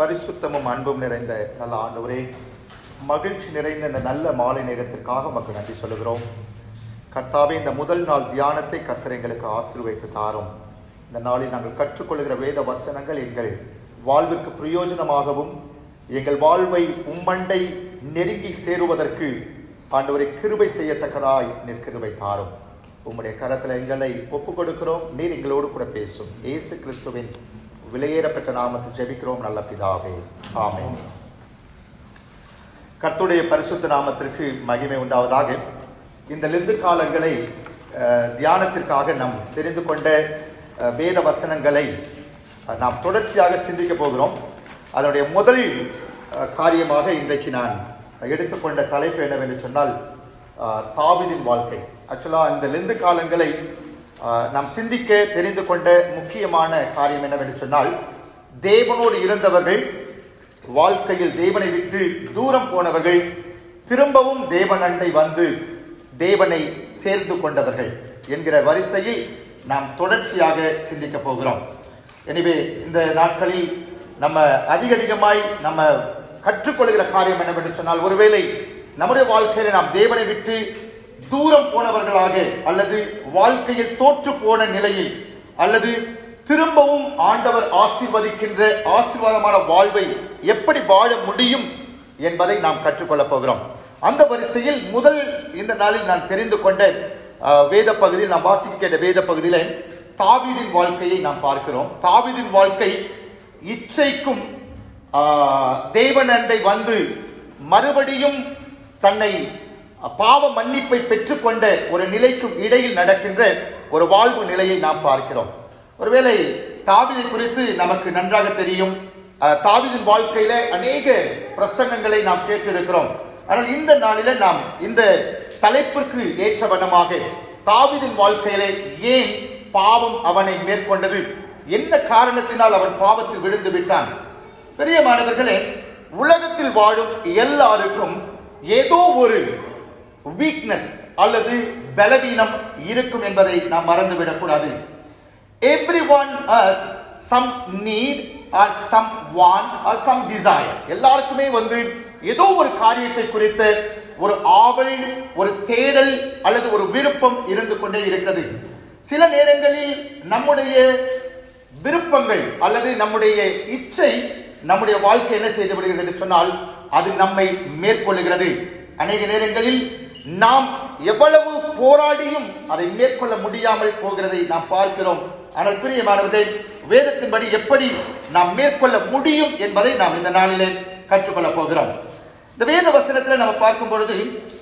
பரிசுத்தமும் அன்பும் நிறைந்த நல்ல ஆண்டவரே மகிழ்ச்சி நிறைந்த இந்த நல்ல மாலை நேரத்திற்காக மக்கள் நன்றி சொல்லுகிறோம் கர்த்தாவே இந்த முதல் நாள் தியானத்தை கர்த்தர் எங்களுக்கு ஆசீர்வைத்து தாரும் இந்த நாளில் நாங்கள் கற்றுக்கொள்கிற வேத வசனங்கள் எங்கள் வாழ்விற்கு பிரயோஜனமாகவும் எங்கள் வாழ்வை உம்மண்டை நெருங்கி சேருவதற்கு ஆண்டவரை கிருபை செய்யத்தக்கதாய் நிற்கிருபை தாரும் உம்முடைய கரத்தில் எங்களை ஒப்புக் கொடுக்கிறோம் நீர் எங்களோடு கூட பேசும் இயேசு கிறிஸ்துவின் விலையேறப்பட்ட நாமத்தில் ஜெபிக்கிறோம் நல்ல பிதாவே ஆமென் கர்த்துடைய பரிசுத்த நாமத்திற்கு மகிமை உண்டாவதாக இந்த லிந்து காலங்களை அஹ், தியானத்திற்காக நாம் தெரிந்து கொண்ட அஹ், வேத வசனங்களை அஹ், நாம் தொடர்ச்சியாக சிந்திக்க போகிறோம் அதனுடைய முதல் அஹ், காரியமாக இன்றைக்கு நான் எடுத்துக்கொண்ட தலைப்பு என்னவென்று சொன்னால் அஹ், தாவீதின் வாழ்க்கை ஆக்சுவலாக இந்த லிந்து காலங்களை அஹ், நாம் சிந்திக்க தெரிந்து கொண்ட முக்கியமான காரியம் என்னவென்று சொன்னால் தேவனோடு இருந்தவர்கள் வாழ்க்கையில் தேவனை விட்டு தூரம் போனவர்கள் திரும்பவும் தேவன் அண்டை வந்து தேவனை சேர்ந்து கொண்டவர்கள் என்கிற வரிசையில் நாம் தொடர்ச்சியாக சிந்திக்க போகிறோம் எனவே இந்த நாட்களில் நம்ம அதிக அதிகமாய் நம்ம கற்றுக்கொள்கிற காரியம் என்னவென்று சொன்னால் ஒருவேளை நம்முடைய வாழ்க்கையில நாம் தேவனை விட்டு தூரம் போனவர்களாக அல்லது வாழ்க்கையில் தோற்று போன நிலையில் அல்லது திரும்பவும் ஆண்டவர் ஆசீர்வதிக்கின்ற ஆசீர்வாதமான வாழ்வை எப்படி வாழ முடியும் என்பதை நாம் கற்றுக்கொள்ளப் போகிறோம் அந்த வரிசையில் முதல் இந்த நாளில் நான் தெரிந்து கொண்ட அஹ், வேத பகுதியில் நாம் வாசிக்க கேட்ட வேத பகுதியில் தாவீதின் வாழ்க்கையை நாம் பார்க்கிறோம் தாவீதின் வாழ்க்கை இச்சைக்கும் ஆஹ், தேவன் அண்டை வந்து மறுபடியும் தன்னை பாவ மன்னிப்பை பெற்றுக்கொண்ட ஒரு நிலைக்கும் இடையில் நடக்கின்ற ஒரு வாழ்வு நிலையை நாம் பார்க்கிறோம் ஒருவேளை தாவீதை குறித்து நமக்கு நன்றாக தெரியும் அஹ், தாவீதின் வாழ்க்கையில அநேக பிரசங்கங்களை நாம் கேட்டிருக்கிறோம் ஆனால் இந்த நாளில நாம் இந்த தலைப்பிற்கு ஏற்ற வண்ணமாக தாவீதின் வாழ்க்கையிலே ஏன் பாவம் அவனை மேற்கொண்டது என்ன காரணத்தினால் அவன் பாவத்தில் விழுந்து விட்டான் பெரிய மாணவர்களே உலகத்தில் வாழும் எல்லாருக்கும் ஏதோ ஒரு வீக்னஸ் அல்லது பலவீனம் இருக்கும் என்பதை நாம் மறந்துவிடக் கூடாது every one has some need or some want or some desire எல்லாருக்குமே வந்து ஏதோ ஒரு காரியத்தை குறித்த ஒரு ஆவல் ஒரு தேடல் அல்லது ஒரு விருப்பம் இருந்து கொண்டே இருக்கிறது சில நேரங்களில் நம்முடைய விருப்பங்கள் அல்லது நம்முடைய இச்சை நம்முடைய வாழ்க்கை என்ன செய்து விடுகிறது என்று சொன்னால் அது நம்மை மேற்கொள்ளுகிறது அநேக நேரங்களில் நாம் எவ்வளவு போராடியும் அதை மேற்கொள்ள முடியாமல் போகிறதை நாம் பார்க்கிறோம் ஆனால் பிரியமானவர்களே வேதத்தின்படி எப்படி நாம் மேற்கொள்ள முடியும் என்பதை நாம் இந்த நாளிலே கற்றுக்கொள்ள போகிறோம் இந்த வேத வசனத்தில் நம்ம பார்க்கும் பொழுது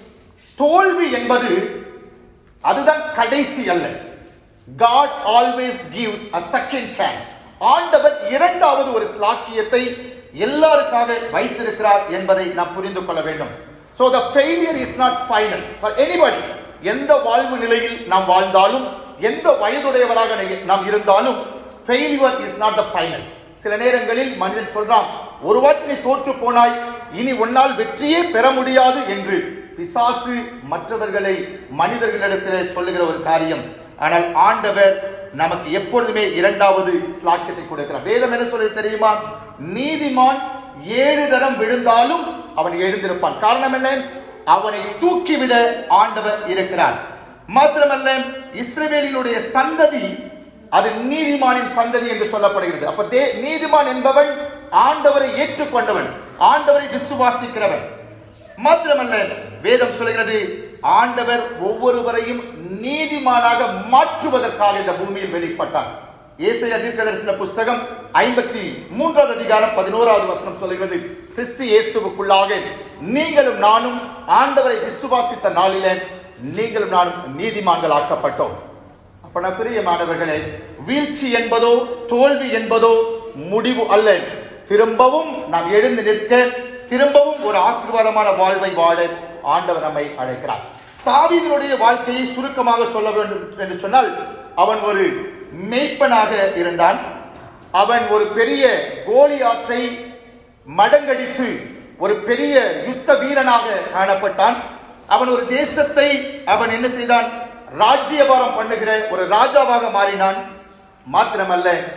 தோல்வி என்பது அதுதான் கடைசி அல்ல God always gives a second chance ஆண்டவர் இரண்டாவது ஒரு ஸ்லாக்கியத்தை எல்லாருக்காக வைத்திருக்கிறார் என்பதை நாம் புரிந்து கொள்ள வேண்டும் so the failure is not final for anybody எந்த வாழ்வு நிலையில் நாம் வாழ்ந்தாலும் எந்த வயதுடையவராக நீங்க- நாம் இருந்தாலும் failure is not the final சில நேரங்களில் மனிதன் சொல்றான் ஒரு வாட்டி நீ தோற்று போனாய் இனி உன்னால் வெற்றியே பெற முடியாது என்று பிசாசு மற்றவர்களை மனிதர்களிடத்தில் சொல்லுகிற ஒரு காரியம் ஆனால் ஆண்டவர் நமக்கு எப்பொழுதுமே இரண்டாவது ஸ்லாக்கியத்தை கொடுக்கிறார் வேதம் என்ன சொல்லி தெரியுமா நீதிமான் ஏழு தரம் விழுந்தாலும் அவன் எழுந்திருப்பான் காரணம் என்ன அவனை தூக்கிவிட ஆண்டவர் இருக்கிறார் மாத்திரமல்ல இஸ்ரவேலினுடைய சந்ததி அது நீதிமானின் சந்ததி என்று சொல்லப்படுகிறது அப்ப தே நீதிமான் என்பவன் ஆண்டவரை ஏற்றுக்கொண்டவன் ஆண்டவரை விசுவாசிக்கிறவன் மாத்திரமல்ல வேதம் சொல்கிறது ஆண்டவர் ஒவ்வொருவரையும் நீதிமானாக மாற்றுவதற்காக இந்த பூமியில் வெளிப்பட்டார் ஏசைய தீர்க்கதரிசன புஸ்தகம் ஐம்பத்தி மூன்றாவது அதிகாரம் பதினோராவது வசனம் சொல்கிறது கிறிஸ்து இயேசுவுக்குள்ளாக நீங்களும் நானும் ஆண்டவரை விசுவாசித்த நாளிலே நீங்களும் நானும் நீதிமான்கள் ஆக்கப்பட்டோம் அப்ப நான் பிரியமானவர்களே வீழ்ச்சி என்பதோ தோல்வி என்பதோ முடிவு அல்ல திரும்பவும் நாம் எழுந்து நிற்க திரும்பவும் ஒரு ஆசீர்வாதமான வாழ்வை வாழ ஆண்டவர் நம்மை அழைக்கிறார் தாவீதினுடைய வாழ்க்கையை சுருக்கமாக சொல்ல வேண்டும் என்று சொன்னால் அவன் ஒரு மேய்ப்பனாக இருந்தான் அவன் ஒரு பெரிய கோலியாத்தை மடங்கடித்து ஒரு பெரிய யுத்த வீரனாக காணப்பட்டான் அவன் ஒரு தேசத்தை அவன் என்ன செய்தான் ராஜ்யபாரம் பண்ணுகிற ஒரு ராஜாவாக மாறினான் மாத்திரமல்ல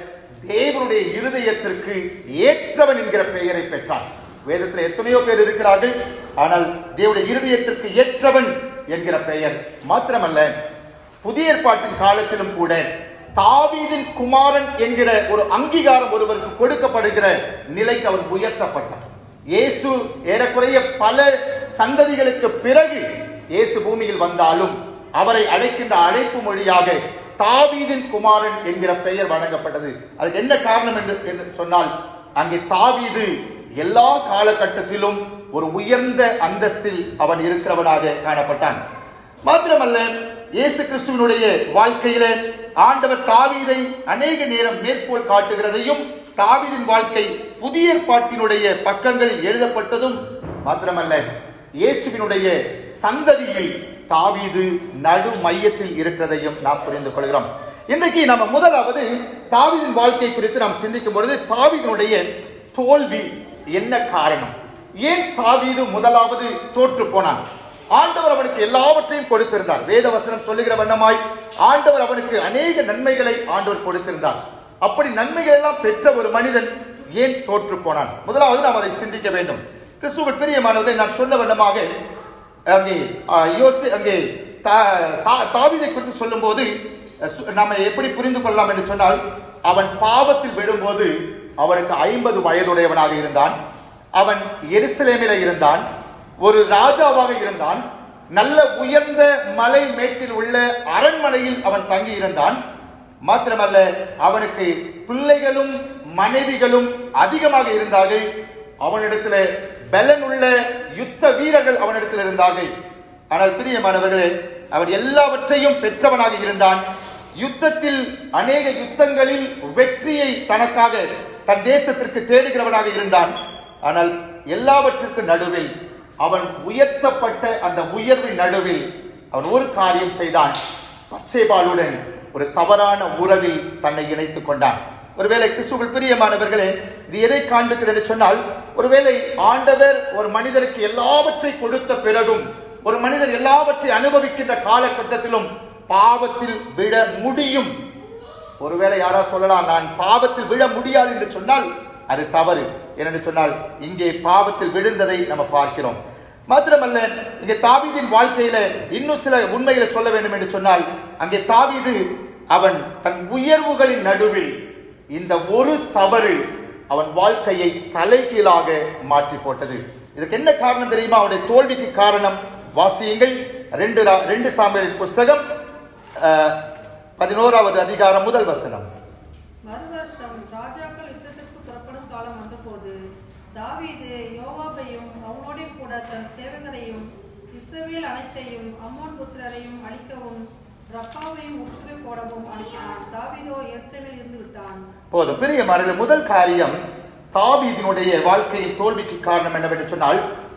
தேவனுடைய இருதயத்திற்கு ஏற்றவன் என்கிற பெயரை பெற்றான் வேதத்தில் எத்தனையோ பேர் இருக்கிறார்கள் ஆனால் தேவனுடைய இருதயத்திற்கு ஏற்றவன் என்கிற பெயர் மாத்திரமல்ல புதிய ஏற்பாட்டின் காலத்திலும் கூட தாவீதின் குமாரன் என்கிற ஒரு அங்கீகாரம் ஒருவருக்கு கொடுக்கப்படுகிற நிலைக்கு அவன் உயர்த்தப்பட்டான் இயேசு ஏறக்குறைய பல சந்ததிகளுக்கு பிறகு இயேசு பூமியில் வந்தாலும் அவரை அழைக்கின்ற அழைப்பு மொழியாக தாவீதின் குமாரன் என்கிற பெயர் வழங்கப்பட்டது அதுக்கு என்ன காரணம் என்று என்று சொன்னால் அங்கே தாவீது எல்லா காலகட்டத்திலும் ஒரு உயர்ந்த அந்தஸ்தில் அவன் இருக்கிறவனாக காணப்பட்டான் மாத்திரமல்ல இயேசு கிறிஸ்துவனுடைய வாழ்க்கையில ஆண்டவர் தாவீதை அநேக நேரம் மேற்கோள் காட்டுகிறதையும் தாவீதின் வாழ்க்கை புதிய ஏற்பாட்டினுடைய பக்கங்களில் எழுதப்பட்டதும் மாத்திரமல்ல இயேசுவினுடைய சந்ததியில் தாவீது நடு மையத்தில் இருக்கிறதையும் நாம் புரிந்து கொள்கிறோம் இன்றைக்கு நம்ம முதலாவது தாவீதின் வாழ்க்கை குறித்து நாம் சிந்திக்கும் பொழுது தாவீதினுடைய தோல்வி என்ன காரணம் ஏன் தாவீது முதலாவது தோற்று போனான் ஆண்டவர் அவனுக்கு எல்லாவற்றையும் கொடுத்திருந்தார் வேத வசனம் சொல்லுகிற வண்ணமாய் ஆண்டவர் அவனுக்கு அநேக நன்மைகளை ஆண்டவர் கொடுத்திருந்தார் அப்படி நன்மைகள் எல்லாம் பெற்ற ஒரு மனிதன் ஏன் தோற்று போனான் முதலாவது நாம் அதை சிந்திக்க வேண்டும் கிறிஸ்துவ பிரியமானவர்களை நான் சொன்ன வண்ணமாக அங்கே ஆ, யோசி அங்கே தா- சா- தாவீதை குறித்து சொல்லும்போது அஹ், சு- நாம எப்படி புரிந்து கொள்ளலாம் என்று சொன்னால் அவன் பாவத்தில் விழும்போது அவனுக்கு ஐம்பது வயதுடையவனாக இருந்தான் அவன் எருசலேமில இருந்தான் ஒரு ராஜாவாக இருந்தான் நல்ல உயர்ந்த மலை மேட்டில் உள்ள அரண்மனையில் அவன் தங்கி இருந்தான் மாத்திரமல்ல அவனுக்கு பிள்ளைகளும் மனைவிகளும் அதிகமாக இருந்தார்கள் அவனிடத்துல பலன் உள்ள யுத்த வீரர்கள் அவனிடத்தில் இருந்தார்கள் ஆனால் பிரியமானவர்களே அவன் எல்லாவற்றையும் பெற்றவனாக இருந்தான் யுத்தத்தில் அநேக யுத்தங்களில் வெற்றியை தனக்காக தன் தேசத்திற்கு தேடுகிறவனாக இருந்தான் ஆனால் எல்லாவற்றிற்கு நடுவில் அவன் உயர்த்தப்பட்ட அந்த உயர்வின் நடுவில் அவன் ஒரு காரியம் செய்தான் பச்சைபாலுடன் ஒரு தவறான உறவில் தன்னை இணைத்துக் கொண்டான் ஒருவேளை கிறிஸ்துவுக்குள் பிரியமானவர்களே இது எதை காண்பிக்குது என்று சொன்னால் ஒருவேளை ஆண்டவர் ஒரு மனிதருக்கு எல்லாவற்றை கொடுத்த பிறகும் ஒரு மனிதர் எல்லாவற்றை அனுபவிக்கின்ற காலகட்டத்திலும் பாவத்தில் விட முடியும் ஒருவேளை யாரா சொல்லலாம் நான் பாவத்தில் விழ முடியாது என்று சொன்னால் அது தவறு ஏனென்று சொன்னால் இங்கே பாவத்தில் விழுந்ததை நம்ம பார்க்கிறோம் மாத்திரமல்ல இங்கே தாவீதின் வாழ்க்கையில இன்னும் சில உண்மைகளை சொல்ல வேண்டும் என்று சொன்னால் அங்கே தாவீது அவன் தன் உயர்வுகளின் நடுவில் இந்த ஒரு தவறு அவன் வாழ்க்கையை தலைகீழாக மாற்றி போட்டது இதுக்கு என்ன காரணம் தெரியுமா அவனுடைய தோல்விக்கு காரணம் வாசியுங்கள் ரெண்டு ரா- ரெண்டு சாமியலின் புஸ்தகம் அஹ், பதினோராவது அதிகாரம் முதல் வசனம் மறுவருஷம் ராஜாக்கள் யுத்தத்திற்கு புறப்படும் காலம் வந்தபோது தாவீது யோவாபையும் அவனோடே கூட தன் சேவகரையும் இஸ்ரவேல் அனைத்தையும் அம்மோன் புத்திரரையும் அழிக்கவும் ரப்பாவையும் முற்றுகை போடவும் அனுப்பினான் தாவீதோ எருசலேமில் இருந்து விட்டான் போதும் பெரிய மறையில் முதல் காரியம் தாவீதினுடைய வாழ்க்கையின் தோல்விக்கு காரணம் என்னவென்று சொன்னால்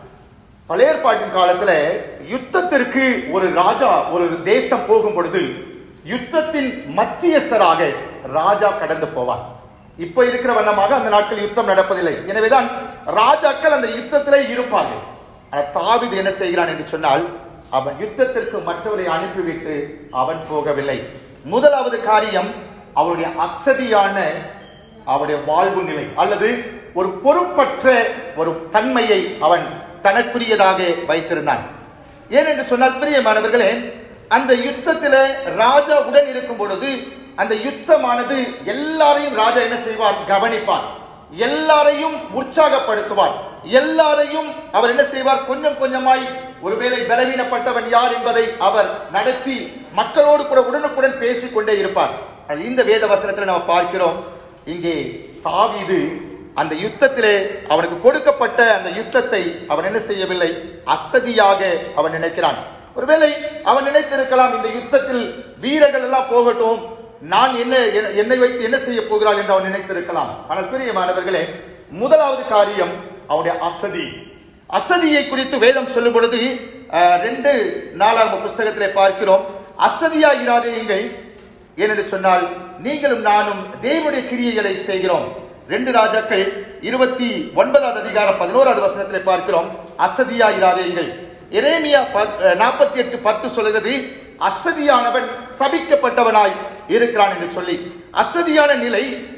பழைய ஏற்பாட்டின் காலத்துல யுத்தத்திற்கு ஒரு ராஜா ஒரு தேசம் போகும் பொழுது யுத்தத்தின் மத்தியஸ்தராக ராஜா கடந்து போவார் இப்ப இருக்கிற வண்ணமாக அந்த நாட்கள் யுத்தம் நடப்பதில்லை எனவேதான் ராஜாக்கள் அந்த யுத்தத்திலே இருப்பார்கள் ஆனால் தாவீது என்ன செய்கிறான் என்று சொன்னால் அவன் யுத்தத்திற்கு மற்றவரை அனுப்பிவிட்டு அவன் போகவில்லை முதலாவது காரியம் அவனுடைய அசதியான அவனுடைய வாழ்வு நிலை அல்லது ஒரு பொறுப்பற்ற ஒரு தன்மையை அவன் தனக்குரியதாக வைத்திருந்தான் ஏனென்று சொன்னால் பிரியமானவர்களே அந்த யுத்தத்தில ராஜா உடன் இருக்கும் பொழுது அந்த யுத்தமானது எல்லாரையும் ராஜா என்ன செய்வார் கவனிப்பார் எல்லாரையும் உற்சாகப்படுத்துவார் எல்லாரையும் அவர் என்ன செய்வார் கொஞ்சம் கொஞ்சமாய் ஒருவேளை பலவீனப்பட்டவன் யார் என்பதை அவர் நடத்தி மக்களோடு கூட உடனுக்குடன் பேசிக் கொண்டே இருப்பார் ஆனால் இந்த வேத வசனத்தில் நம்ம பார்க்கிறோம் இங்கே தாவீது அந்த யுத்தத்திலே அவனுக்கு கொடுக்கப்பட்ட அந்த யுத்தத்தை அவன் என்ன செய்யவில்லை அசதியாக அவன் நினைக்கிறான் ஒருவேளை அவன் நினைத்திருக்கலாம் இந்த யுத்தத்தில் வீரர்கள் எல்லாம் போகட்டும் நான் என்ன என்ன- என்னை வைத்து என்ன செய்ய போகிறாள் என்று அவன் நினைத்திருக்கலாம் ஆனால் பிரியமானவர்களே முதலாவது காரியம் அவனுடைய அசதி அசதியை குறித்து வேதம் சொல்லும் பொழுது அஹ், ரெண்டு நாலாம் புஸ்தகத்திலே பார்க்கிறோம் அசதியா இராதேயுங்கள் ஏனென்று சொன்னால் நீங்களும் நானும் தேவனுடைய கிரியைகளை செய்கிறோம் ரெண்டு ராஜாக்கள் இருபத்தி ஒன்பதாவது அதிகாரம் பதினோராவது வசனத்திலே பார்க்கிறோம் அசதியா இராதேயுங்கள் எரேமியா நாற்பத்தி எட்டு பத்து சொல்கிறது அசதியானவன் சபிக்கப்பட்டவனாய் இருக்கிறான் என்று சொல்லி அசதியான நிலை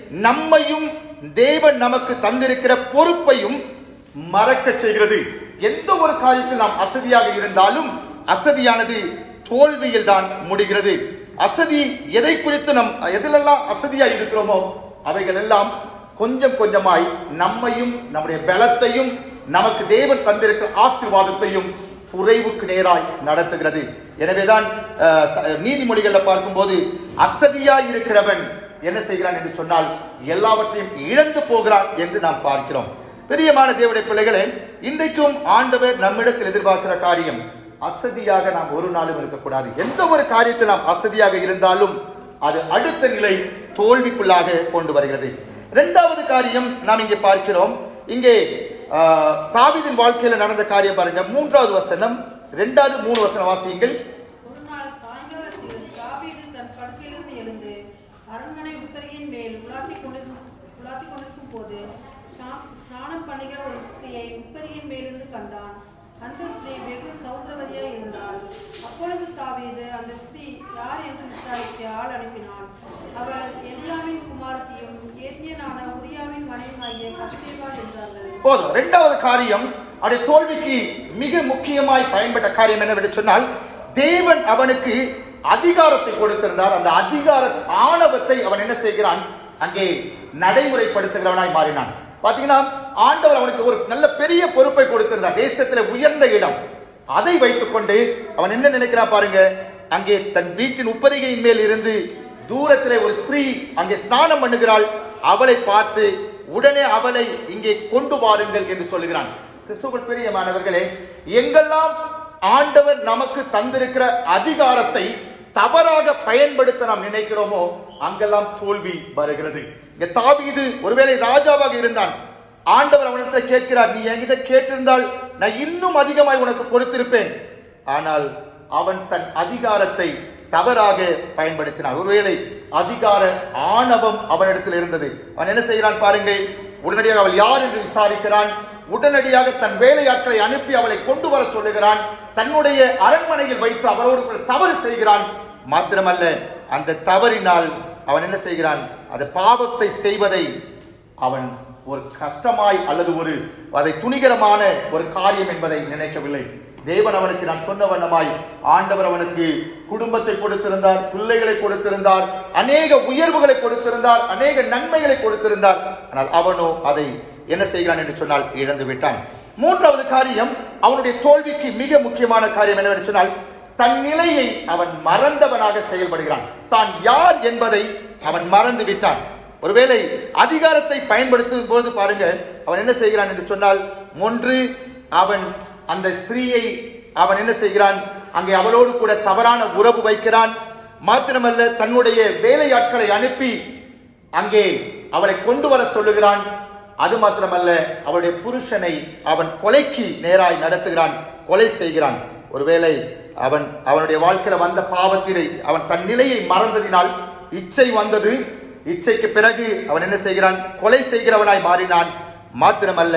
நம்மையும் தேவன் நமக்கு தந்திருக்கிற பொறுப்பையும் மறக்க செய்கிறது எந்த ஒரு காரியத்தில் நாம் அசதியாக இருந்தாலும் அசதியானது தோல்வியில் தான் முடிகிறது அசதி எதை குறித்து நம் எதிலெல்லாம் அசதியாய் இருக்கிறோமோ அவைகள் எல்லாம் கொஞ்சம் கொஞ்சமாய் நம்மையும் நம்முடைய பலத்தையும் நமக்கு தேவன் தந்திருக்கிற ஆசீர்வாதத்தையும் குறைவுக்கு நேராய் நடத்துகிறது எனவேதான் அஹ், ச- நீதிமொழிகள்ல பார்க்கும்போது அசதியாய் இருக்கிறவன் என்ன செய்கிறான் என்று சொன்னால் எல்லாவற்றையும் இழந்து போகிறான் என்று நாம் பார்க்கிறோம் பிரியமான தேவனுடைய பிள்ளைகளே இன்றைக்கும் ஆண்டவர் நம்மிடத்தில் எதிர்பார்க்கிற காரியம் அசதியாக நாம் ஒரு நாளும் இருக்கக்கூடாது எந்த ஒரு காரியத்தில் நாம் அசதியாக இருந்தாலும் அது அடுத்த நிலை தோல்விக்குள்ளாக கொண்டு வருகிறது இரண்டாவது காரியம் நாம் இங்கே பார்க்கிறோம் இங்கே ஆஹ், தாவீதின் வாழ்க்கையில நடந்த காரியம் பாருங்க மூன்றாவது வசனம் இரண்டாவது மூணு வசனம் வாசியுங்கள் ஒரு நாள் சாயங்காலத்தில் தாவீது தன் படுக்கையிலிருந்து எழுந்து அரண்மனை உத்தரையின் மேல் உலாத்திக் கொண்டிருக்கும் உலாத்திக் கொண்டிருக்கும் போது ஸ்நா- ஸ்நானம் பண்ணுகிற ஒரு ஸ்திரீயை உப்பரியின் மேலிருந்து கண்டான் அந்த ஸ்திரீ வெகு சௌந்தரவதியாய் இருந்தாள் அப்பொழுது தாவீது அந்த ஸ்திரீ யார் என்று விசாரிக்க ஆள் அனுப்பினான் அவள் எலியாவின் குமாரத்தியும் ஏத்தியனான உரியாவின் மனைவியாகிய கத்தேவாள் என்றார்கள் போதும் இரண்டாவது காரியம் அது தோல்விக்கு மிக முக்கியமாய் பயன்பட்ட காரியம் என்னவென்று சொன்னால் தேவன் அவனுக்கு அதிகாரத்தை கொடுத்திருந்தார் அந்த அதிகார ஆணவத்தை அவன் என்ன செய்கிறான் அங்கே நடைமுறைப்படுத்துகிறவனாய் மாறினான் பாத்தீங்கன்னா ஆண்டவர் அவனுக்கு ஒரு நல்ல பெரிய பொறுப்பை கொடுத்திருந்தார் தேசத்துல உயர்ந்த இடம் அதை வைத்துக்கொண்டு அவன் என்ன நினைக்கிறான் பாருங்க அங்கே தன் வீட்டின் உப்பரிகையின் மேல் இருந்து தூரத்திலே ஒரு ஸ்திரீ அங்கே ஸ்நானம் பண்ணுகிறாள் அவளை பார்த்து உடனே அவளை இங்கே கொண்டு வாருங்கள் என்று சொல்லுகிறான் கிறிஸ்துவுக்குள் பிரியமானவர்களே எங்கெல்லாம் ஆண்டவர் நமக்கு தந்திருக்கிற அதிகாரத்தை தவறாக பயன்படுத்த நாம் நினைக்கிறோமோ அங்கெல்லாம் தோல்வி வருகிறது இங்க தாவீது ஒருவேளை ராஜாவாக இருந்தான் ஆண்டவர் அவனிடத்தில் கேட்கிறார் நீ என்கிட்ட கேட்டிருந்தால் நான் இன்னும் அதிகமாய் உனக்கு கொடுத்திருப்பேன் ஆனால் அவன் தன் அதிகாரத்தை தவறாக பயன்படுத்தினான் ஒருவேளை அதிகார ஆணவம் அவனிடத்தில் இருந்தது அவன் என்ன செய்கிறான் பாருங்கள் உடனடியாக அவள் யார் என்று விசாரிக்கிறான் உடனடியாக தன் வேலையாட்களை அனுப்பி அவளை கொண்டு வர சொல்லுகிறான் தன்னுடைய அரண்மனையில் வைத்து அவரோடு கூட தவறு செய்கிறான் மாத்திரமல்ல அந்த தவறினால் அவன் என்ன செய்கிறான் அந்த பாவத்தை செய்வதை அவன் ஒரு கஷ்டமாய் அல்லது ஒரு அதை துணிகரமான ஒரு காரியம் என்பதை நினைக்கவில்லை தேவன் அவனுக்கு நான் சொன்ன வண்ணமாய் ஆண்டவர் அவனுக்கு குடும்பத்தை கொடுத்திருந்தார் பிள்ளைகளை கொடுத்திருந்தார் அநேக உயர்வுகளை கொடுத்திருந்தார் அநேக நன்மைகளை கொடுத்திருந்தார் ஆனால் அவனோ அதை என்ன செய்கிறான் என்று சொன்னால் இழந்து விட்டான் மூன்றாவது காரியம் அவனுடைய தோல்விக்கு மிக முக்கியமான காரியம் என்னவென்று சொன்னால் தன் நிலையை அவன் மறந்தவனாக செயல்படுகிறான் தான் யார் என்பதை அவன் மறந்து விட்டான் ஒருவேளை அதிகாரத்தை பயன்படுத்தும் போது பாருங்க அவன் என்ன செய்கிறான் என்று சொன்னால் ஒன்று அவன் அந்த ஸ்திரீயை அவன் என்ன செய்கிறான் அங்கே அவளோடு கூட தவறான உறவு வைக்கிறான் மாத்திரமல்ல தன்னுடைய வேலையாட்களை அனுப்பி அங்கே அவளை கொண்டு வர சொல்லுகிறான் அது மாத்திரமல்ல அவளுடைய புருஷனை அவன் கொலைக்கு நேராய் நடத்துகிறான் கொலை செய்கிறான் ஒருவேளை அவன் அவனுடைய வாழ்க்கையில வந்த பாவத்திலே அவன் தன் நிலையை மறந்ததினால் இச்சை வந்தது இச்சைக்கு பிறகு அவன் என்ன செய்கிறான் கொலை செய்கிறவனாய் மாறினான் மாத்திரமல்ல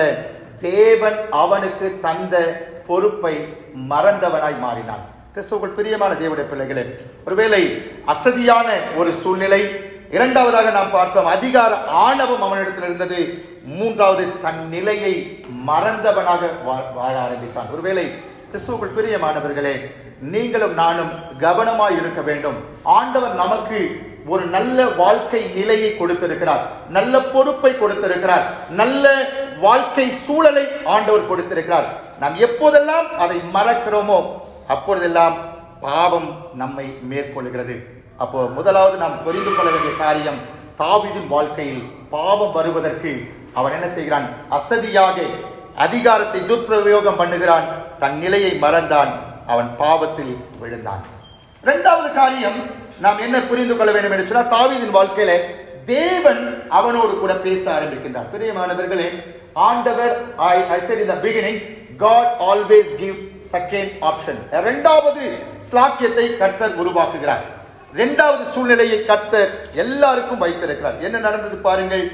தேவன் அவனுக்கு தந்த பொறுப்பை மறந்தவனாய் மாறினான் கிறிஸ்துவுக்குள் பிரியமான தேவனுடைய பிள்ளைகளே ஒருவேளை அசதியான ஒரு சூழ்நிலை இரண்டாவதாக நாம் பார்த்தோம் அதிகார ஆணவம் அவனிடத்தில் இருந்தது மூன்றாவது தன் நிலையை மறந்தவனாக வா- வாழ ஆரம்பித்தான் ஒருவேளை கிறிஸ்துவுக்குள் பிரியமானவர்களே நீங்களும் நானும் கவனமாய் இருக்க வேண்டும் ஆண்டவர் நமக்கு ஒரு நல்ல வாழ்க்கை நிலையை கொடுத்திருக்கிறார் நல்ல பொறுப்பை கொடுத்திருக்கிறார் நல்ல வாழ்க்கை சூழலை ஆண்டவர் கொடுத்திருக்கிறார் நாம் எப்போதெல்லாம் அதை மறக்கிறோமோ அப்பொழுதெல்லாம் பாவம் நம்மை மேற்கொள்கிறது அப்போ முதலாவது நாம் புரிந்து கொள்ள வேண்டிய காரியம் தாவீதின் வாழ்க்கையில் பாவம் வருவதற்கு அவன் என்ன செய்கிறான் அசதியாக அதிகாரத்தை துர்பிரயோகம் பண்ணுகிறான் தன் நிலையை மறந்தான் அவன் பாவத்தில் விழுந்தான் இரண்டாவது காரியம் நாம் என்ன புரிந்து கொள்ள வேண்டும் என்று சொன்னால் தாவீதின் வாழ்க்கையில தேவன் அவனோடு கூட பேச ஆரம்பிக்கின்றார் பிரியமானவர்களே ஆண்டவர் I I said in the beginning God always gives second option இரண்டாவது ஸ்லாக்கியத்தை கர்த்தர் உருவாக்குகிறார் இரண்டாவது சூழ்நிலையை கர்த்தர் எல்லாருக்கும் வைத்திருக்கிறார் என்ன நடந்தது பாருங்கள்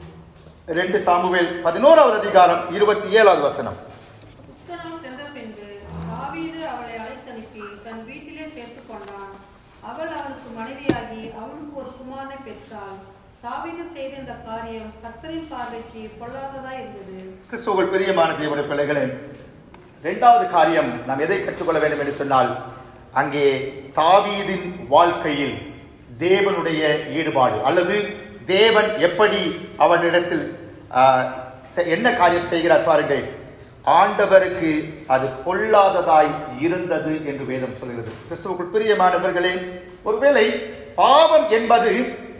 ரெண்டு சாமுவேல் பதினோராவது அதிகாரம் இருபத்தி ஏழாவது வசனம் உத்தரம் சென்ற பின்பு தாவீது அவளை அழைத்தனுப்பி தன் வீட்டிலே சேர்த்துக் கொண்டான் அவள் அவனுக்கு மனைவியாகி அவனுக்கு ஒரு குமாரனை பெற்றாள் தாவீது செய்த இந்த காரியம் கர்த்தரின் பார்வைக்கு பொல்லாததாய் இருந்தது கிறிஸ்துவுக்குள் பிரியமான தேவனுடைய பிள்ளைகளே இரண்டாவது காரியம் நாம் எதை கற்றுக்கொள்ள வேண்டும் என்று சொன்னால் அங்கே தாவீதின் வாழ்க்கையில் தேவனுடைய ஈடுபாடு அல்லது தேவன் எப்படி அவனிடத்தில் ஆஹ், செ- என்ன காரியம் செய்கிறார் பாருங்கள் ஆண்டவருக்கு அது பொல்லாததாய் இருந்தது என்று வேதம் சொல்கிறது கிறிஸ்துவுக்குள் பிரியமானவர்களே ஒருவேளை பாவம் என்பது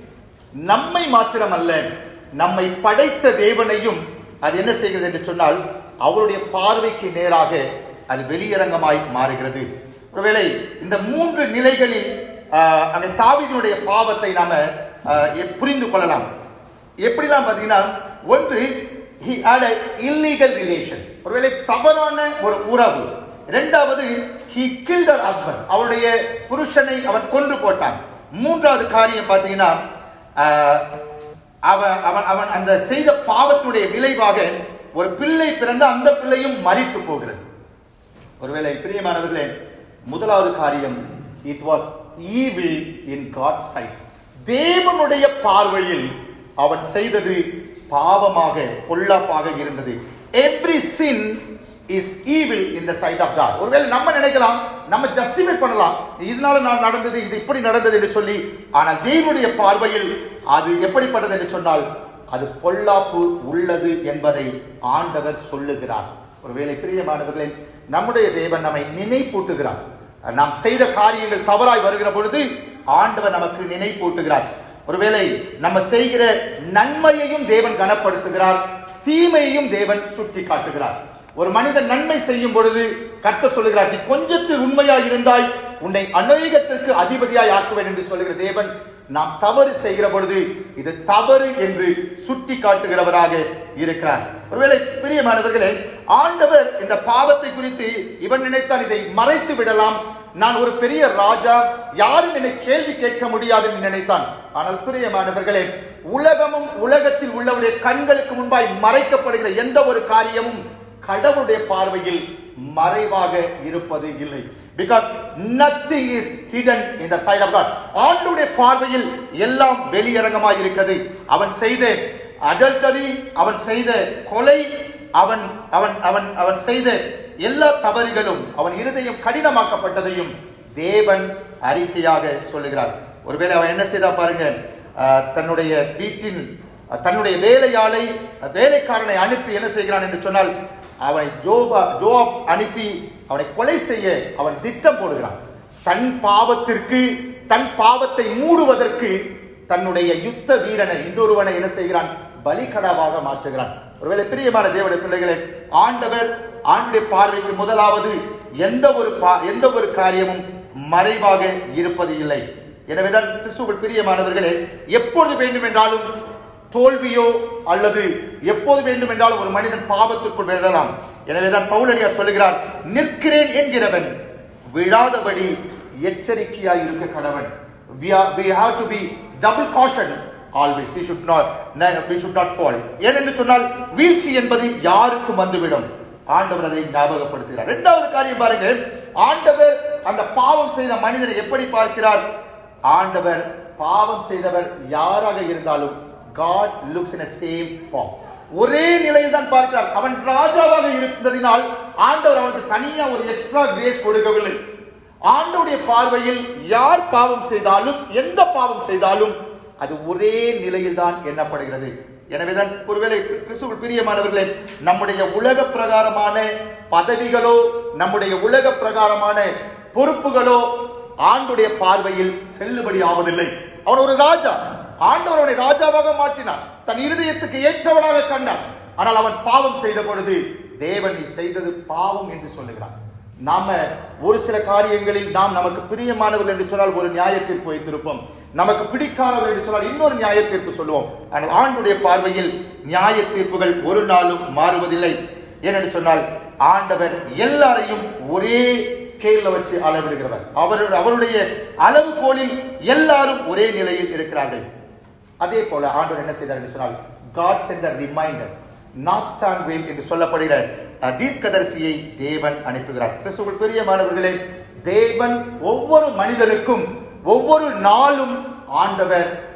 நம்மை மாத்திரமல்ல நம்மை படைத்த தேவனையும் அது என்ன செய்கிறது என்று சொன்னால் அவருடைய பார்வைக்கு நேராக அது வெளியரங்கமாய் மாறுகிறது ஒருவேளை இந்த மூன்று நிலைகளில் ஆஹ், அந்த தாவீதினுடைய பாவத்தை நாம ஆஹ், எ- புரிந்து கொள்ளலாம் எப்படிலாம் பார்த்தீங்கன்னா ஒன்று he had a illegal relation ஒருவேளை தவறான ஒரு உறவு இரண்டாவது he killed her husband அவருடைய புருஷனை அவன் கொன்று போட்டான் மூன்றாவது காரியம் பார்த்தீங்கன்னா ஆஹ், அவன் அவன் அவன் அந்த செய்த பாவத்தினுடைய விளைவாக ஒரு பிள்ளை பிறந்து அந்த பிள்ளையும் மரித்து போகிறது ஒருவேளை பிரியமானவர்களே முதலாவது காரியம் it was evil in God sight தேவனுடைய பார்வையில் அவன் செய்தது பாவமாக பொல்லாப்பாக இருந்தது every sin is evil in the sight of God ஒருவேளை நம்ம நினைக்கலாம் நம்ம ஜஸ்டிஃபை பண்ணலாம் இதனால நான் நடந்தது இது இப்படி நடந்தது என்று சொல்லி ஆனால் தேவனுடைய பார்வையில் அது எப்படிப்பட்டது என்று சொன்னால் அது பொல்லாப்பு உள்ளது என்பதை ஆண்டவர் சொல்லுகிறார் ஒருவேளை பிரியமானவர்களே நம்முடைய தேவன் நம்மை நினைப்பூட்டுகிறார் நாம் செய்த காரியங்கள் தவறாய் வருகிற பொழுது ஆண்டவர் நமக்கு நினைப்பூட்டுகிறார் ஒருவேளை நம்ம செய்கிற நன்மையையும் தேவன் கனப்படுத்துகிறார் தீமையையும் தேவன் சுட்டி காட்டுகிறார் ஒரு மனிதன் நன்மை செய்யும் பொழுது கர்த்தர் சொல்லுகிறார் நீ கொஞ்சத்தில் உண்மையாய் இருந்தாய் உன்னை அநேகத்திற்கு அதிபதியாய் ஆக்குவேன் என்று சொல்லுகிற தேவன் நாம் தவறு செய்கிற பொழுது இது தவறு என்று சுட்டி காட்டுகிறவராக இருக்கிறார் ஒருவேளை பிரியமானவர்களே ஆண்டவர் இந்த பாவத்தை குறித்து இவன் நினைத்தால் இதை மறைத்து விடலாம் நான் ஒரு பெரிய ராஜா யாரும் என்னை கேள்வி கேட்க முடியாது என்று நினைத்தான் ஆனால் பிரியமானவர்களே உலகமும் உலகத்தில் உள்ளவருடைய கண்களுக்கு முன்பாய் மறைக்கப்படுகிற எந்த ஒரு காரியமும் கடவுளுடைய பார்வையில் மறைவாக இருப்பது இல்லை because nothing is hidden in the sight of God ஆண்டுடைய பார்வையில் எல்லாம் வெளியரங்கமாய் இருக்கிறது அவன் செய்த அடல்டரி அவன் செய்த கொலை அவன் அவன் அவன் அவன் செய்த எல்லா தவறுகளும் அவன் இருதயம் கடினமாக்கப்பட்டதையும் தேவன் அறிக்கையாக சொல்லுகிறார் ஒருவேளை அவன் என்ன செய்தா பாருங்க ஆஹ், தன்னுடைய வீட்டின் தன்னுடைய வேலையாளை வேலைக்காரனை அனுப்பி என்ன செய்கிறான் என்று சொன்னால் அவனை ஜோபா ஜோப் அனுப்பி அவனை கொலை செய்ய அவன் திட்டம் போடுகிறான் தன் பாவத்திற்கு தன் பாவத்தை மூடுவதற்கு தன்னுடைய யுத்த வீரனை இன்னொருவனை என்ன செய்கிறான் பலிகடாவாக மாற்றுகிறான் ஒருவேளை பிரியமான தேவனுடைய பிள்ளைகளே ஆண்டவர் ஆண்டுடைய பார்வைக்கு முதலாவது எந்த ஒரு பா- எந்த ஒரு காரியமும் மறைவாக இருப்பது இல்லை எனவேதான் கிறிஸ்துவுக்குள் பிரியமானவர்களே எப்பொழுது வேண்டுமென்றாலும் தோல்வியோ அல்லது எப்போது வேண்டும் என்றாலும் ஒரு மனிதன் பாவத்திற்குள் விழலாம் எனவேதான் பவுலடியார் சொல்லுகிறார் நிற்கிறேன் என்கிறவன் விழாதபடி எச்சரிக்கையாய் இருக்க கடவன் we are we have to be double caution always we should not ne- we should not fall ஏனென்று சொன்னால் வீழ்ச்சி என்பது யாருக்கும் வந்துவிடும் ஆண்டவர் அதை ஞாபகப்படுத்துகிறார் இரண்டாவது காரியம் பாருங்க ஆண்டவர் அந்த பாவம் செய்த மனிதனை எப்படி பார்க்கிறார் ஆண்டவர் பாவம் செய்தவர் யாராக இருந்தாலும் God looks in same form ஒரே நிலையில் தான் பார்க்கிறார் அவன் ராஜாவாக இருந்ததினால் ஆண்டவர் அவனுக்கு தனியா ஒரு எக்ஸ்ட்ரா கிரேஸ் கொடுக்கவில்லை ஆண்டவருடைய பார்வையில் யார் பாவம் செய்தாலும் எந்த பாவம் செய்தாலும் அது ஒரே நிலையில் தான் எண்ணப்படுகிறது எனவேதான் ஒருவேளை கிறிஸ்துவுக்குள் பிரியமானவர்களே நம்முடைய உலக பிரகாரமான பதவிகளோ நம்முடைய உலக பிரகாரமான பொறுப்புகளோ ஆண்டுடைய பார்வையில் செல்லுபடி ஆவதில்லை அவன் ஒரு ராஜா ஆண்டவர் அவனை ராஜாவாக மாற்றினார் தன் இருதயத்துக்கு ஏற்றவனாக கண்டார் ஆனால் அவன் பாவம் செய்த பொழுது தேவன் நீ செய்தது பாவம் என்று சொல்லுகிறான் நாம ஒரு சில காரியங்களில் நாம் நமக்கு பிரியமானவர்கள் என்று சொன்னால் ஒரு நியாய தீர்ப்பு வைத்திருப்போம் நமக்கு பிடிக்காதவர்கள் என்று சொன்னால் இன்னொரு நியாய தீர்ப்பு சொல்லுவோம் ஆனால் ஆண்டுடைய பார்வையில் நியாய தீர்ப்புகள் ஒரு நாளும் மாறுவதில்லை ஏனென்று சொன்னால் ஆண்டவர் எல்லாரையும் ஒரே ஸ்கேல்ல வச்சு அளவிடுகிறவர் அவருடைய அவருடைய அளவுகோலில் எல்லாரும் ஒரே நிலையில் இருக்கிறார்கள் அதே போல ஆண்டவர் என்ன செய்தார் என்று சொன்னால் காட் சென்ட் ரிமைண்டர் நாத்தான் வேல் என்று சொல்லப்படுகிற அஹ், தீர்க்கதரிசியை தேவன் அனுப்புகிறார் கிறிஸ்துவுக்குள் பிரியமானவர்களே தேவன் ஒவ்வொரு மனிதனுக்கும் ஒவ்வொரு நாளும் ஆண்டவர்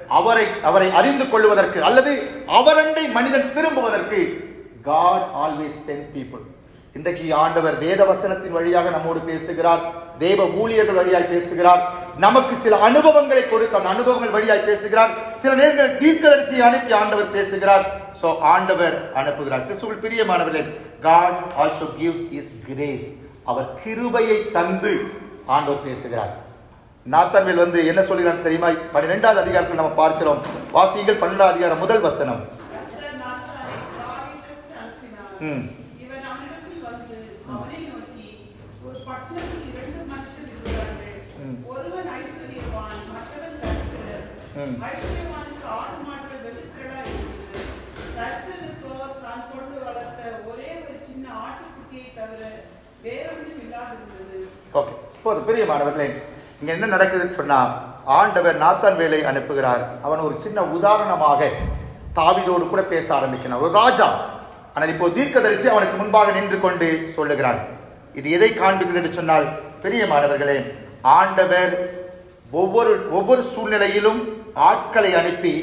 அவரை அவரை அறிந்து கொள்வதற்கு அல்லது அவரண்டை மனிதன் திரும்புவதற்கு காட் ஆல்வேஸ் சென்ட் பீப்புள் இன்றைக்கு ஆண்டவர் வேத வசனத்தின் வழியாக நம்மோடு பேசுகிறார் தேவ ஊழியர்கள் வழியாய் பேசுகிறார் நமக்கு சில அனுபவங்களை கொடுத்து அந்த அனுபவங்கள் வழியாய் பேசுகிறார் சில நேரங்களில் தீர்க்கதரிசியை அனுப்பி ஆண்டவர் பேசுகிறார் சோ ஆண்டவர் அனுப்புகிறார் கிறிஸ்துவில் பிரியமானவர்களே God also gives his grace அவர் கிருபையை தந்து ஆண்டவர் பேசுகிறார் நாத்தான்வேல் வந்து என்ன சொல்கிறார் தெரியுமா பன்னிரெண்டாவது அதிகாரத்தில் நம்ம பார்க்கிறோம் வாசியுங்கள் பன்னெண்டாவது அதிகாரம் முதல் வசனம் கர்த்தர் நாத்தானை தாவீதுக்கு அனுப்பினார். ம் இவன் அவனிடத்தில் வந்து அவனை நோக்கி, ஒரு பட்டணத்தில் இரண்டு மனுஷர் இருக்கிறார்கள். ம். ஒருவன் ஐஸ்வர்யவான், மற்றவன் தரித்திரர். ம். ஐஸ்வர்யவானுக்கு ஆடு மாடுகள் வெகுத்திரளாய் இருந்தது. தரித்திரனுக்கோ தான் கொண்டு வளர்த்த ஒரே ஒரு சின்ன ஆட்டுக்குட்டியை தவிர வேறொன்றும் இல்லாதிருந்தது. ஓகே இப்போ பிரியமானவர்களே இங்க என்ன நடக்குதுன்னு சொன்னா ஆண்டவர் நாத்தான் வேலை அனுப்புகிறார் அவன் ஒரு சின்ன உதாரணமாக தாவீதோடு கூட பேச ஆரம்பிக்கிறான் ஒரு ராஜா ஆனால் இப்போ தீர்க்கதரிசி அவனுக்கு முன்பாக நின்று கொண்டு சொல்லுகிறான் இது எதை காண்பிக்குது என்று சொன்னால் பிரியமானவர்களே ஆண்டவர் ஒவ்வொரு ஒவ்வொரு சூழ்நிலையிலும் ஆட்களை அனுப்பி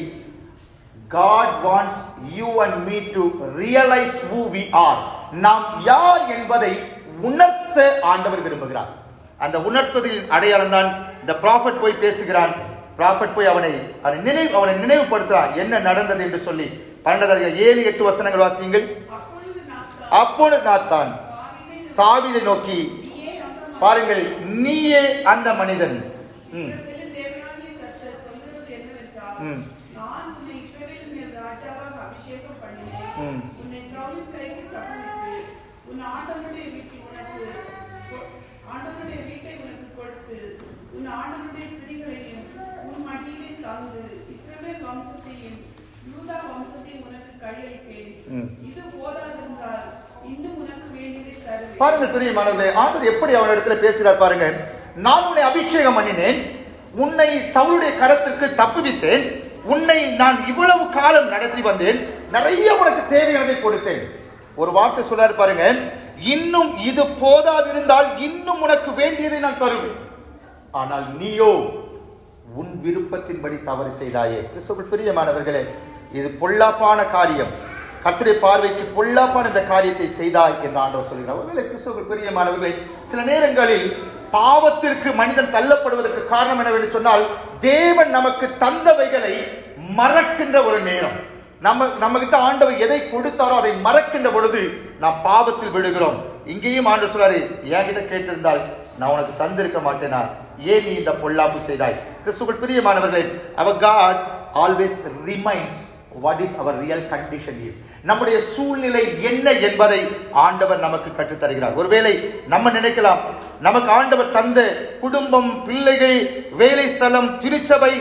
God wants you and me to realize who we are. நாம் யார் என்பதை உணர்த்த ஆண்டவர் விரும்புகிறார் அந்த உணர்த்ததில் அடையாளம் தான் இந்த ப்ராஃபட் போய் பேசுகிறான் ப்ராஃபட் போய் அவனை அவனை நினைவு அவனை நினைவுபடுத்துறான் என்ன நடந்தது என்று சொல்லி பன்னெண்டாவது ஏழு எட்டு வசனங்கள் வாசியுங்கள் அப்பொழுது நாத்தான் அப்பொழுது நாத்தான் தாவீதை தாவீதை நோக்கி நீயே அந்த பாருங்கள் நீயே அந்த மனிதன் ம் இஸ்ரவேலின் தேவனாகிய கர்த்தர் சொல்லுகிறது என்னவென்றால், ம். நான் உன்னை இஸ்ரவேலின் மேல் ராஜாவாக அபிஷேகம் பண்ணினேன். ம். உன்னை சவுலின் கைக்கு தப்புவித்து, உன் ஆண்டவனுடைய வீட்டில் உனக்கு கொ- ஆண்டவனுடைய வீட்டை உனக்கு கொடுத்து, உன் ஆண்டவனுடைய ஸ்திரீகளையும் உன் மடியிலே தந்து, இஸ்ரவேல் வம்சத்தையும் யூதா வம்சத்தையும் உனக்கு கையளித்தேன். ம். இது போதாதென்றால், இன்னும் உனக்கு வேண்டியதை தருவேன். பாருங்கள் பிரியமானவர்களே ஆண்டவர் எப்படி அவனிடத்துல பேசுகிறார் பாருங்க நான் உன்னை அபிஷேகம் பண்ணினேன் உன்னை சவுளுடைய கரத்திற்கு தப்புவித்தேன் உன்னை நான் இவ்வளவு காலம் நடத்தி வந்தேன் நிறைய உனக்கு தேவையானதை கொடுத்தேன் ஒரு வார்த்தை சொல்றாரு பாருங்க இன்னும் இது போதாதிருந்தால் இன்னும் உனக்கு வேண்டியதை நான் தருவேன் ஆனால் நீயோ உன் விருப்பத்தின்படி தவறு செய்தாயே கிறிஸ்துவுக்குள் பிரியமானவர்களே இது பொல்லாப்பான காரியம் கர்த்தருடைய பார்வைக்கு பொல்லாப்பான இந்த காரியத்தை செய்தாய் என்று ஆண்டவர் சொல்கிறார் ஒருவேளை கிறிஸ்துவுக்குள் பிரியமானவர்களே சில நேரங்களில் பாவத்திற்கு மனிதன் தள்ளப்படுவதற்கு காரணம் என்னவென்று சொன்னால் தேவன் நமக்கு தந்தவைகளை மறக்கின்ற ஒரு நேரம் நம்ம நம்ம கிட்ட ஆண்டவர் எதை கொடுத்தாரோ அதை மறக்கின்ற பொழுது நாம் பாவத்தில் விழுகிறோம் இங்கேயும் ஆண்டவர் சொல்றாரு என்கிட்ட கேட்டிருந்தால் நான் உனக்கு தந்திருக்க மாட்டேனா ஏன் நீ இந்த பொல்லாப்பு செய்தாய் கிறிஸ்துவுக்குள் பிரியமானவர்களே அவர் God always reminds what is அவர் ரியல் கண்டிஷன் இஸ் நம்முடைய சூழ்நிலை என்ன என்பதை ஆண்டவர் நமக்கு கற்றுத் தருகிறார் ஒருவேளை நம்ம நினைக்கலாம் நமக்கு ஆண்டவர் தந்த குடும்பம் பிள்ளைகள் வேலை ஸ்தலம் திருச்சபை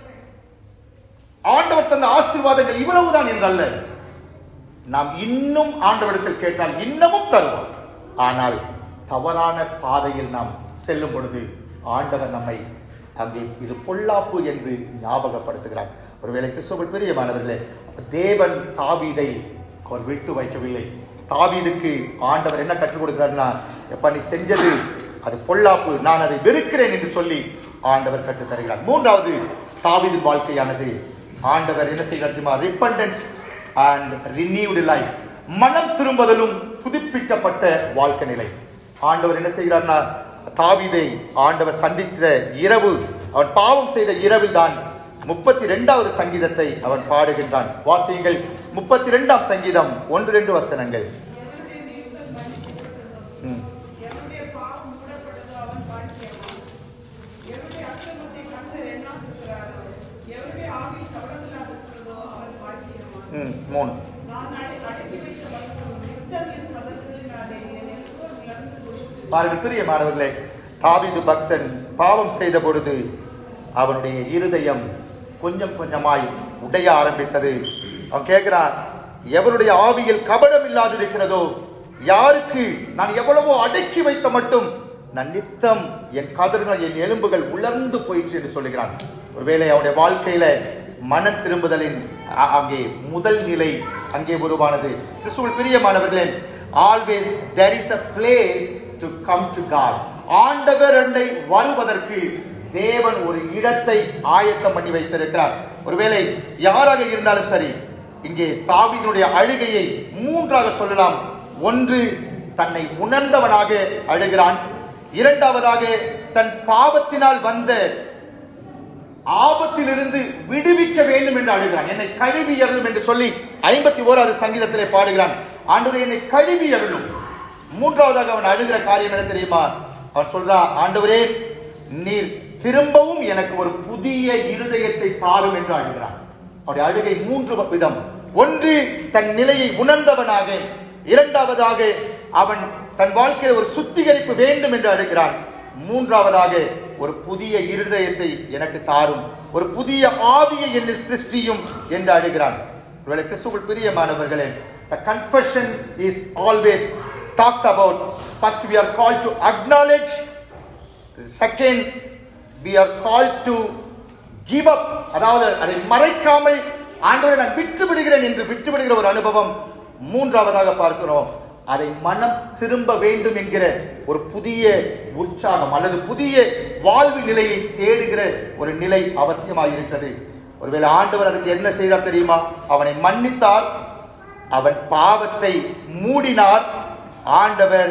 ஆண்டவர் தந்த ஆசீர்வாதங்கள் இவ்வளவுதான் என்றல்ல நாம் இன்னும் ஆண்டவரிடத்தில் கேட்டால் இன்னமும் தருவார் ஆனால் தவறான பாதையில் நாம் செல்லும் பொழுது ஆண்டவர் நம்மை அங்கே இது பொல்லாப்பு என்று ஞாபகப்படுத்துகிறார் ஒருவேளை கிறிஸ்துவ பிரியமானவர்களே தேவன் தாவீதை அவர் விட்டு வைக்கவில்லை தாவீதுக்கு ஆண்டவர் என்ன கற்றுக் கொடுக்கிறார்னா எப்ப நீ செஞ்சது அது பொல்லாப்பு நான் அதை வெறுக்கிறேன் என்று சொல்லி ஆண்டவர் கற்றுத் தருகிறார் மூன்றாவது தாவீதின் வாழ்க்கையானது ஆண்டவர் என்ன செய்கிறார் தெரியுமா ரிப்பண்டன்ஸ் அண்ட் ரினியூடு லைஃப் மனம் திரும்புதலும் புதுப்பிக்கப்பட்ட வாழ்க்கை நிலை ஆண்டவர் என்ன செய்கிறார்னா தாவீதை ஆண்டவர் சந்தித்த இரவு அவன் பாவம் செய்த இரவில் தான் முப்பத்தி ரெண்டாவது சங்கீதத்தை அவன் பாடுகின்றான் வாசியுங்கள் முப்பத்தி ரெண்டாம் சங்கீதம் ஒன்று ரெண்டு வசனங்கள் எவருடைய நீக்கம் மன்னிக்கப்பட்டதோ, ம். எவருடைய பாவம் மூடப்பட்டதோ அவன் பாக்கியவான். எவருடைய அக்கிரமத்தை கர்த்தர் எண்ணாதிருக்கிறாரோ, எவருடைய ஆவி சவரமில்லாதிருக்கிறதோ அவன் பாக்கியவான். ம், மூணு நான் அடை- அடக்கி வைத்த வஸ்துவும் யுத்தத்தின் கதவுகளினாலே என்னை எல்லோரும் இழந்து கொடுத்து, பாருங்கள் பிரியமானவர்களே தாவீது பக்தன் பாவம் செய்த பொழுது அவனுடைய இருதயம் கொஞ்சம் கொஞ்சமாய் உடைய ஆரம்பித்தது அவன் கேட்கிறான் எவருடைய ஆவியில் கபடம் இல்லாதிருக்கிறதோ யாருக்கு நான் எவ்வளவோ அடக்கி வைத்த மட்டும் நான் நித்தம் என் கதறுகள் என் எலும்புகள் உலர்ந்து போயிற்று என்று சொல்லுகிறான் ஒருவேளை அவனுடைய வாழ்க்கையில மனம் திரும்புதலின் அ- அங்கே முதல் நிலை அங்கே உருவானது கிறிஸ்துவில் பிரியமானவர்களே always there is a place to come to God ஆண்டவர் அண்டை வருவதற்கு தேவன் ஒரு இடத்தை ஆயத்தம் பண்ணி வைத்திருக்கிறார் ஒருவேளை யாராக இருந்தாலும் சரி இங்கே தாவீதுடைய அழுகையை மூன்றாக சொல்லலாம் ஒன்று தன்னை உணர்ந்தவனாக அழுகிறான் இரண்டாவதாக தன் பாவத்தினால் வந்த ஆபத்திலிருந்து விடுவிக்க வேண்டும் என்று அழுகிறான் என்னை கழுவி அருளும் என்று சொல்லி ஐம்பத்தி ஓராவது சங்கீதத்திலே பாடுகிறான் ஆண்டவரே என்னை கழுவி அருளும் மூன்றாவதாக அவன் அழுகிற காரியம் என்ன தெரியுமா அவன் சொல்றான் ஆண்டவரே நீர் திரும்பவும் எனக்கு ஒரு புதிய இருதயத்தை தாரும் என்று அழுகிறான் அவருடைய அழுகை மூன்று விதம் ஒன்று தன் நிலையை உணர்ந்தவனாக இரண்டாவதாக அவன் தன் வாழ்க்கையில் ஒரு சுத்திகரிப்பு வேண்டும் என்று அழுகிறான் மூன்றாவதாக ஒரு புதிய இருதயத்தை எனக்கு தாரும் ஒரு புதிய ஆவியை என்னில் சிருஷ்டியும் என்று அழுகிறான் ஒருவேளை கிறிஸ்துவுக்குள் பிரியமானவர்களே the confession is always talks about first we are called to acknowledge second we are called to give up அதாவது அதை மறைக்காமல் ஆண்டவரை நான் விட்டு விடுகிறேன் என்று விட்டு விடுகிற ஒரு அனுபவம் மூன்றாவதாக பார்க்கிறோம் அதை மனம் திரும்ப வேண்டும் என்கிற ஒரு புதிய உற்சாகம் அல்லது புதிய வாழ்வு நிலையை தேடுகிற ஒரு நிலை அவசியமாக இருக்கிறது ஒருவேளை ஆண்டவர் அதுக்கு என்ன செய்தார் தெரியுமா அவனை மன்னித்தார் அவன் பாவத்தை மூடினார் ஆண்டவர்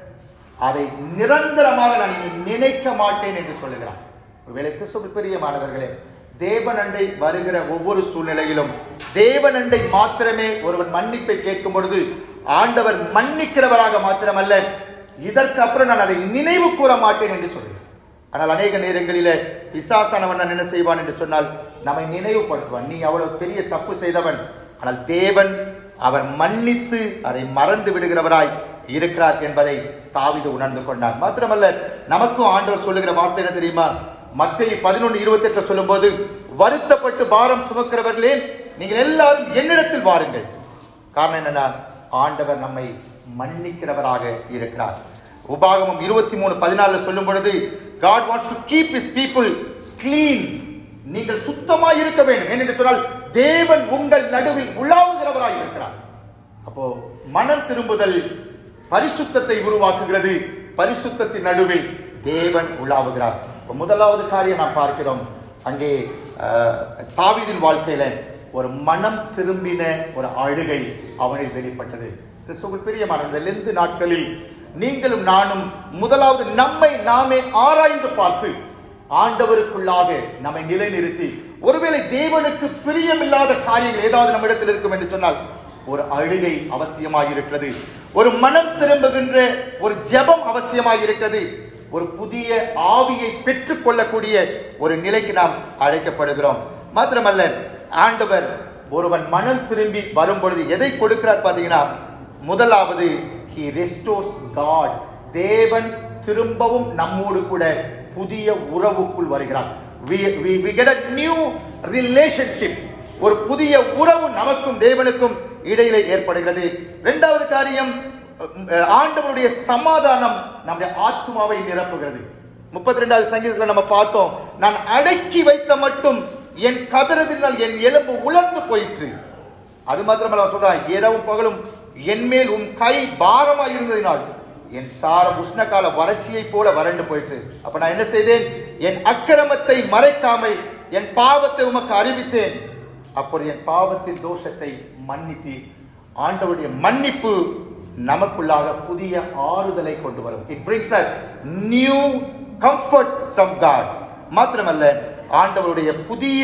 அதை நிரந்தரமாக நான் இனி நினைக்க மாட்டேன் என்று சொல்லுகிறான் ஒருவேளை கிறிஸ்துவ பிரியமானவர்களே தேவனண்டை வருகிற ஒவ்வொரு சூழ்நிலையிலும் தேவனண்டை மாத்திரமே ஒருவன் மன்னிப்பை கேட்கும் பொழுது ஆண்டவர் மன்னிக்கிறவராக மாத்திரமல்ல இதற்கு அப்புறம் நான் அதை நினைவு கூற மாட்டேன் என்று சொல்லுகிறேன் ஆனால் அநேக நேரங்களிலே பிசாசானவன் நான் என்ன செய்வான் என்று சொன்னால் நம்மை நினைவுபடுத்துவான் நீ அவ்வளவு பெரிய தப்பு செய்தவன் ஆனால் தேவன் அவர் மன்னித்து அதை மறந்து விடுகிறவராய் இருக்கிறார் என்பதை தாவிது உணர்ந்து கொண்டான் மாத்திரமல்ல நமக்கும் ஆண்டவர் சொல்லுகிற வார்த்தை என்ன தெரியுமா மத்திய பதினொன்று இருபத்தி எட்டு சொல்லும்போது வருத்தப்பட்டு பாரம் சுமக்கிறவர்களே நீங்கள் எல்லாரும் என்னிடத்தில் வாருங்கள் காரணம் என்னன்னா ஆண்டவர் நம்மை மன்னிக்கிறவராக இருக்கிறார் உபாகமம் இருபத்தி மூணு பதினாலுல சொல்லும் பொழுது God wants to keep his people clean நீங்கள் சுத்தமாய் இருக்க வேண்டும் ஏனென்று சொன்னால் தேவன் உங்கள் நடுவில் உலாவுகிறவராய் இருக்கிறார் அப்போ மனம் திரும்புதல் பரிசுத்தத்தை உருவாக்குகிறது பரிசுத்தத்தின் நடுவில் தேவன் உலாவுகிறார் இப்ப முதலாவது காரியம் நாம் பார்க்கிறோம் அங்கே அஹ், தாவீதின் வாழ்க்கையில ஒரு மனம் திரும்பின ஒரு அழுகை அவனில் வெளிப்பட்டது கிறிஸ்துவுக்குள் பிரியமான இந்த லெந்து நாட்களில் நீங்களும் நானும் முதலாவது நம்மை நாமே ஆராய்ந்து பார்த்து ஆண்டவருக்குள்ளாக நம்மை நிலைநிறுத்தி ஒருவேளை தேவனுக்கு பிரியமில்லாத காரியங்கள் ஏதாவது நம்மிடத்தில் இருக்கும் என்று சொன்னால் ஒரு அழுகை அவசியமாக இருக்கிறது ஒரு மனம் திரும்புகின்ற ஒரு ஜெபம் அவசியமாக இருக்கிறது ஒரு புதிய ஆவியை பெற்றுக் கொள்ளக்கூடிய ஒரு நிலைக்கு நாம் அழைக்கப்படுகிறோம் மாத்திரமல்ல ஆண்டவர் ஒருவன் மனம் திரும்பி வரும் பொழுது எதை கொடுக்கிறார் பார்த்தீங்கன்னா முதலாவது he restores God தேவன் திரும்பவும் நம்மோடு கூட புதிய உறவுக்குள் வருகிறார் we, we, we get a new relationship ஒரு புதிய உறவு நமக்கும் தேவனுக்கும் இடையிலே ஏற்படுகிறது இரண்டாவது காரியம் அஹ், ஆண்டவருடைய சமாதானம் நம்முடைய ஆத்மாவை நிரப்புகிறது முப்பத்தி ரெண்டாவது சங்கீதத்தில் நம்ம பார்த்தோம் நான் அடக்கி வைத்த மட்டும் என் கதறதினால் என் எலும்பு உலர்ந்து போயிற்று அது மாத்திரமல்ல அவன் சொல்றான் இரவும் பகலும் என் மேல் உன் கை பாரமாய் இருந்ததினால் என் சாரம் உஷ்ணகால வறட்சியைப் போல வறண்டு போயிற்று அப்ப நான் என்ன செய்தேன் என் அக்கிரமத்தை மறைக்காமல் என் பாவத்தை உமக்கு அறிவித்தேன் அப்பொழுது என் பாவத்தின் தோஷத்தை மன்னித்தீர் ஆண்டவருடைய மன்னிப்பு நமக்குள்ளாக புதிய ஆறுதலை கொண்டு வரும் it brings a new comfort from God மாத்திரமல்ல ஆண்டவருடைய புதிய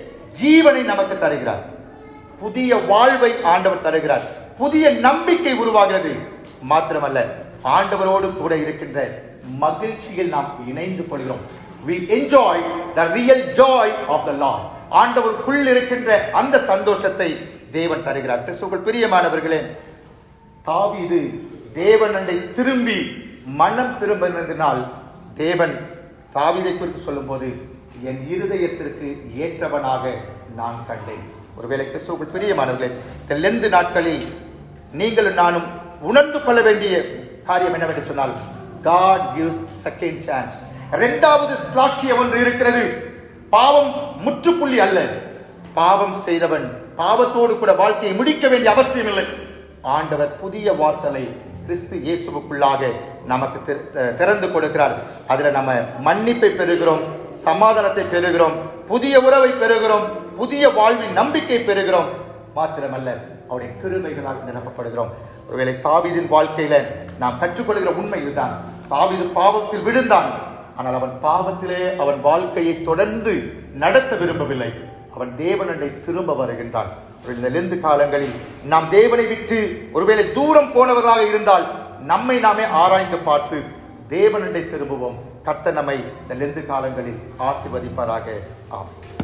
ஜீவனை நமக்கு தருகிறார் புதிய வாழ்வை ஆண்டவர் தருகிறார் புதிய நம்பிக்கை உருவாகிறது மாத்திரமல்ல ஆண்டவரோடு கூட இருக்கின்ற மகிழ்ச்சியில் நாம் இணைந்து கொள்கிறோம் we enjoy the real joy of the lord ஆண்டவருக்குள் இருக்கின்ற அந்த சந்தோஷத்தை தேவன் தருகிறார் கிறிஸ்துவுக்குள் பிரியமானவர்களே தாவீது தேவனண்டை திரும்பி மனம் திரும்பினதினால் தேவன் தாவீதை குறித்து சொல்லும்போது என் இருதயத்திற்கு ஏற்றவனாக நான் கண்டேன் ஒருவேளை கிறிஸ்துவுக்குள் பிரியமானவர்களே இந்த லெந்து நாட்களில் நீங்களும் நானும் உணர்ந்து கொள்ள வேண்டிய காரியம் என்னவென்று சொன்னால் God gives second chance இரண்டாவது ஸ்லாக்கியம் ஒன்று இருக்கிறது பாவம் முற்றுப்புள்ளி அல்ல பாவம் செய்தவன் பாவத்தோடு கூட வாழ்க்கையை முடிக்க வேண்டிய அவசியம் இல்லை ஆண்டவர் புதிய வாசலை கிறிஸ்து இயேசுவுக்குள்ளாக நமக்கு திற- த- திறந்து கொடுக்கிறார் அதுல நம்ம மன்னிப்பை பெறுகிறோம் சமாதானத்தை பெறுகிறோம் புதிய உறவை பெறுகிறோம் புதிய வாழ்வின் நம்பிக்கை பெறுகிறோம் மாத்திரமல்ல அவருடைய கிருபைகளால் நிரப்பப்படுகிறோம் ஒருவேளை தாவீதின் வாழ்க்கையில நாம் கற்றுக்கொள்கிற உண்மை இதுதான் தாவீது பாவத்தில் விழுந்தான் ஆனால் அவன் பாவத்திலே அவன் வாழ்க்கையை தொடர்ந்து நடத்த விரும்பவில்லை அவன் தேவனண்டை திரும்ப வருகின்றான் இந்த லெந்து காலங்களில் நாம் தேவனை விட்டு ஒருவேளை தூரம் போனவர்களாக இருந்தால் நம்மை நாமே ஆராய்ந்து பார்த்து தேவனண்டை திரும்புவோம் கர்த்தர் நம்மை இந்த லெந்து காலங்களில் ஆசிர்வதிப்பாராக ஆம்